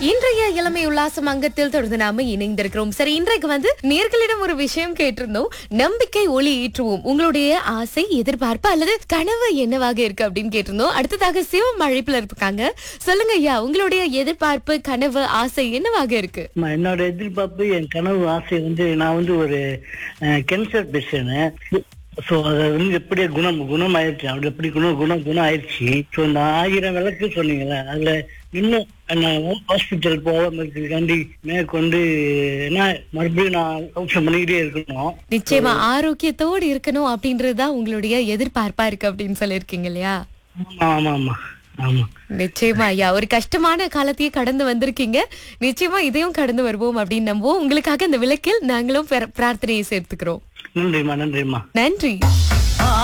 இன்றைய இளமை உல்லாசம் அங்கத்தில் தொடர்ந்து நாம இணைந்திருக்கிறோம் சரி இன்றைக்கு வந்து நேர்களிடம் ஒரு விஷயம் கேட்டிருந்தோம் நம்பிக்கை ஒளி ஏற்றுவோம் உங்களுடைய ஆசை எதிர்பார்ப்பு அல்லது கனவு என்னவாக இருக்கு அப்படின்னு கேட்டிருந்தோம் அடுத்ததாக சிவம் அழைப்புல இருக்காங்க சொல்லுங்க ஐயா உங்களுடைய எதிர்பார்ப்பு கனவு ஆசை என்னவாக இருக்கு ஆமா, என்னோட எதிர்பார்ப்பு என் கனவு ஆசை வந்து நான் வந்து ஒரு கேன்சர் பேஷண்ட் ஸோ அதை வந்து எப்படியே குணம் குணம் ஆயிடுச்சு அப்படி எப்படி குணம் குணம் குணம் ஆயிடுச்சு ஸோ இந்த ஆயிரம் விளக்கு சொன்னீங்களே அதுல இன்னும் நான் ஹாஸ்பிட்டல் போகாம இருக்கிறதுக்காண்டி மேற்கொண்டு என்ன மறுபடியும் நான் ஔஷம் பண்ணிக்கிட்டே இருக்கணும் நிச்சயமா ஆரோக்கியத்தோடு இருக்கணும் அப்படின்றதுதான் உங்களுடைய எதிர்பார்ப்பா இருக்கு அப்படின்னு சொல்லியிருக்கீங்க இல்லையா ஆமா ஆமா ஆமா ஆமா நிச்சயமா ஐயா ஒரு கஷ்டமான காலத்தையே கடந்து வந்திருக்கீங்க நிச்சயமா இதையும் கடந்து வருவோம் அப்படின்னு நம்புவோம் உங்களுக்காக இந்த விளக்கில் நாங்களும் பிர- பிரார்த்தனையை சேர்த்துக்கிறோம் நன்றிம்மா நன்றிம்மா நன்றி